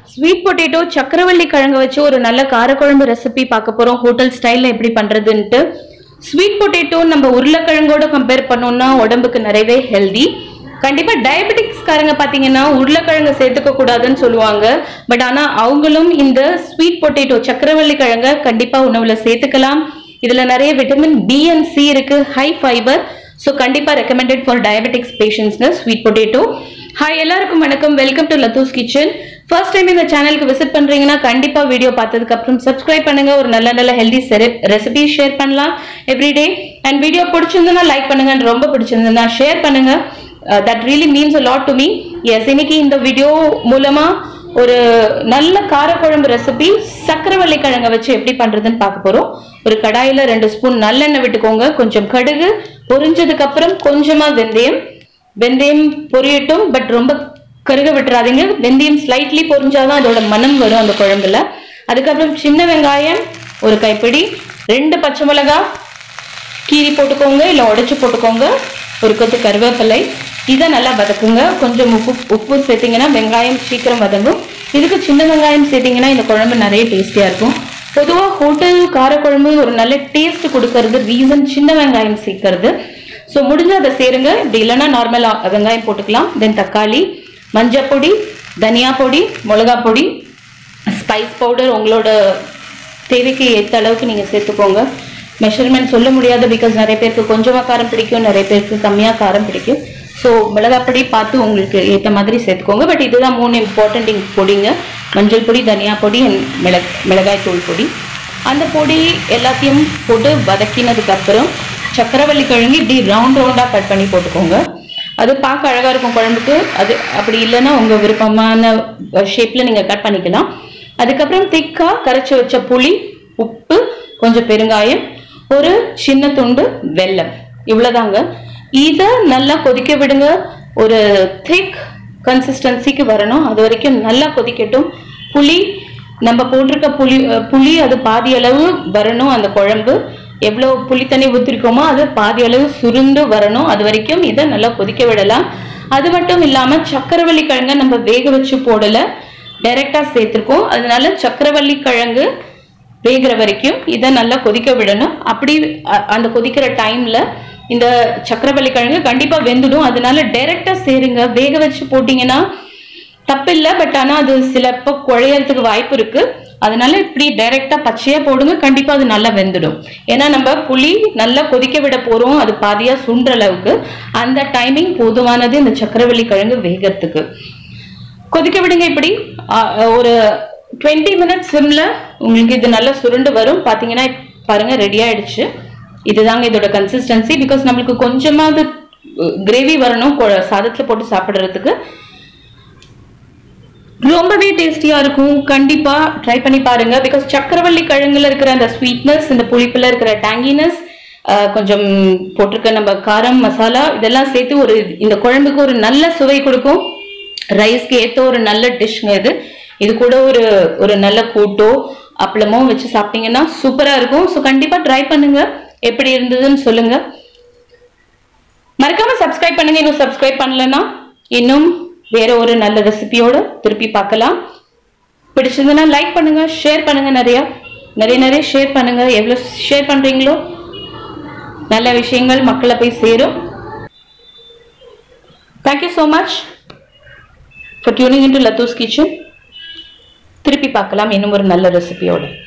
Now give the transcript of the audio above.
sweet potato சக்கரவள்ளி கிழங்கு வச்சு ஒரு நல்ல காரக்குழம்பு ரெசிபி பார்க்க போறோம் ஹோட்டல் ஸ்டைல்ல எப்படி பண்றதுன்ட்டு ஸ்வீட் பொட்டேட்டோ நம்ம உருளைக்கிழங்கோட கம்பேர் பண்ணோம்னா உடம்புக்கு நிறையவே ஹெல்தி கண்டிப்பா டயபெட்டிக்ஸ்காரங்க பாத்தீங்கன்னா உருளைக்கிழங்கு சேர்த்துக்க கூடாதுன்னு சொல்லுவாங்க பட் ஆனா அவங்களும் இந்த ஸ்வீட் பொட்டேட்டோ சக்கரவள்ளி கிழங்க கண்டிப்பா உணவுல சேர்த்துக்கலாம் இதுல நிறைய விட்டமின் பி அண்ட் சி இருக்கு ஹை ஃபைபர் ஸோ கண்டிப்பா ரெக்கமெண்டட் ஃபார் டயபெட்டிக்ஸ் பேஷண்ட்ஸ்க்கு ஸ்வீட் பொட்டேட்டோ ஹாய் எல்லாருக்கும் வணக்கம் welcome to Lathu's kitchen first time இந்த சேனலுக்கு விசிட் பண்றீங்கன்னா கண்டிப்பா வீடியோ பார்த்ததுக்கு அப்புறம் சப்ஸ்கிரைப் பண்ணுங்க ஒரு நல்ல நல்ல ஹெல்தி ரெசிபி ஷேர் பண்ணலாம் எவ்ரிடே அண்ட் வீடியோ பிடிச்சிருந்ததுன்னா லைக் பண்ணுங்க and ரொம்ப பிடிச்சிருந்ததுன்னா ஷேர் பண்ணுங்க that really means a lot to me yes இன்னைக்கு இந்த வீடியோ மூலமா ஒரு நல்ல காரக்குழம்பு ரெசிபி சக்கரவள்ளி கிழங்க வச்சு எப்படி பண்றதுன்னு பார்க்க போறோம் ஒரு கடாயில ரெண்டு ஸ்பூன் நல்லெண்ணெய் விட்டுக்கோங்க கொஞ்சம் கடுகு பொரிஞ்சதுக்கு அப்புறம் கொஞ்சமா வெந்தயம் வெந்தயம் பொரியட்டும் பட் ரொம்ப கருக விட்டுறாதீங்க வெந்தயம் ஸ்லைட்லி பொரிஞ்சாதான் அதோட மனம் வரும் அந்த குழம்புல அதுக்கப்புறம் சின்ன வெங்காயம் ஒரு கைப்பிடி ரெண்டு பச்சை மிளகாய் கீரி போட்டுக்கோங்க இல்லை உடைச்சு போட்டுக்கோங்க ஒரு கொத்து கருவேப்பிலை இதை நல்லா வதக்குங்க கொஞ்சம் உப்பு உப்பு சேர்த்தீங்கன்னா வெங்காயம் சீக்கிரம் வதங்கும் இதுக்கு சின்ன வெங்காயம் சேர்த்தீங்கன்னா இந்த குழம்பு நிறைய டேஸ்டியாக இருக்கும் பொதுவாக ஹோட்டல் காரக்குழம்பு ஒரு நல்ல டேஸ்ட் கொடுக்கறது ரீசன் சின்ன வெங்காயம் சேர்க்கறது ஸோ முடிஞ்ச அதை சேருங்க இப்படி இல்லைன்னா நார்மலாக வெங்காயம் போட்டுக்கலாம் தென் தக்காளி மஞ்சள் பொடி தனியா பொடி மிளகா பொடி ஸ்பைஸ் பவுடர் உங்களோட தேவைக்கு ஏற்ற அளவுக்கு நீங்கள் சேர்த்துக்கோங்க மெஷர்மெண்ட் சொல்ல முடியாது பிகாஸ் நிறைய பேருக்கு கொஞ்சமாக காரம் பிடிக்கும் நிறைய பேருக்கு கம்மியாக காரம் பிடிக்கும் ஸோ மிளகாப்பொடி பார்த்து உங்களுக்கு ஏற்ற மாதிரி சேர்த்துக்கோங்க பட் இதுதான் மூணு இம்பார்ட்டன்ட் இங்கே பொடிங்க மஞ்சள் பொடி தனியா பொடி and மிளக் மிளகாய் தூள் பொடி அந்த பொடி எல்லாத்தையும் போட்டு வதக்கினதுக்கப்புறம் சக்கரவள்ளி கிழங்கு இப்படி ரவுண்ட் ரவுண்டாக கட் பண்ணி போட்டுக்கோங்க அது பார்க்க அழகாக இருக்கும் குழம்புக்கு அது அப்படி இல்லைன்னா உங்கள் விருப்பமான ஷேப்பில் நீங்கள் கட் பண்ணிக்கலாம் அதுக்கப்புறம் திக்காக கரைச்சி வச்ச புளி உப்பு கொஞ்சம் பெருங்காயம் ஒரு சின்ன துண்டு வெல்லம் இவ்வளோதாங்க இதை நல்லா கொதிக்க விடுங்க ஒரு திக் கன்சிஸ்டன்சிக்கு வரணும் அது வரைக்கும் நல்லா கொதிக்கட்டும் புளி நம்ம போட்டிருக்க புளி அஹ் புளி அது பாதி அளவு வரணும் அந்த குழம்பு எவ்வளோ புளி தண்ணி ஊற்றிருக்கோமோ அது பாதி அளவு சுருண்டு வரணும் அது வரைக்கும் இதை நல்லா கொதிக்க விடலாம் அது மட்டும் இல்லாமல் சக்கரவள்ளி கிழங்க நம்ம வேக வச்சு போடலை டைரெக்டாக சேர்த்துருக்கோம் அதனால சக்கரவள்ளி கிழங்கு வேகிற வரைக்கும் இதை நல்லா கொதிக்க விடணும் அப்படி அ- அந்த கொதிக்கிற டைம்ல இந்த சக்கரவள்ளி கிழங்கு கண்டிப்பா வெந்துடும் அதனால டைரக்டா சேருங்க வேக வச்சு போட்டீங்கன்னா தப்பில்லை பட் ஆனா அது சிலப்போ குழையறதுக்கு வாய்ப்பு இருக்கு அதனால இப்படி டைரக்டா பச்சையா போடுங்க கண்டிப்பா அது நல்லா வெந்துடும் ஏன்னா நம்ம புளி நல்லா கொதிக்க விட போறோம் அது பாதியா சுண்டுற அளவுக்கு அந்த டைமிங் போதுமானது இந்த சக்கரவள்ளி கிழங்கு வேகறதுக்கு கொதிக்க விடுங்க இப்படி ஆ, ஒரு டுவெண்ட்டி மினிட்ஸ் சிம்ல உங்களுக்கு இது நல்லா சுருண்டு வரும் பாத்தீங்கன்னா பாருங்க ரெடி ஆயிடுச்சு இதுதாங்க இதோட கன்சிஸ்டன்சி பிகாஸ் நம்மளுக்கு கொஞ்சமாவது கிரேவி வரணும் கொ- சாதத்துல போட்டு சாப்பிடுறதுக்கு ரொம்பவே டேஸ்டியா இருக்கும் கண்டிப்பா ட்ரை பண்ணி பாருங்க பிகாஸ் சக்கரவள்ளி கிழங்குல இருக்கிற அந்த ஸ்வீட்னஸ் இந்த புளிப்புல இருக்கிற டேங்கினஸ் கொஞ்சம் போட்டிருக்க நம்ம காரம் மசாலா இதெல்லாம் சேர்த்து ஒரு இந்த குழம்புக்கு ஒரு நல்ல சுவை கொடுக்கும் ரைஸ்க்கு ஏத்த ஒரு நல்ல டிஷ்ங்க இது இது கூட ஒரு ஒரு நல்ல கூட்டோ அப்பளமோ வச்சு சாப்பிட்டீங்கன்னா சூப்பரா இருக்கும் ஸோ கண்டிப்பா ட்ரை பண்ணுங்க எப்படி இருந்ததுன்னு சொல்லுங்க மறக்காம சப்ஸ்கிரைப் பண்ணுங்க இன்னும் சப்ஸ்கிரைப் பண்ணலன்னா இன்னும் வேற ஒரு நல்ல ரெசிபியோட திருப்பி பார்க்கலாம் பிடிச்சிருந்ததுன்னா லைக் பண்ணுங்க ஷேர் பண்ணுங்க நிறைய நிறைய நிறைய ஷேர் பண்ணுங்க எவ்வளோ ஷேர் பண்றீங்களோ நல்ல விஷயங்கள் மக்களை போய் சேரும் thank you so much for tuning in to Lathu's kitchen திருப்பி பார்க்கலாம் இன்னும் ஒரு நல்ல ரெசிபியோட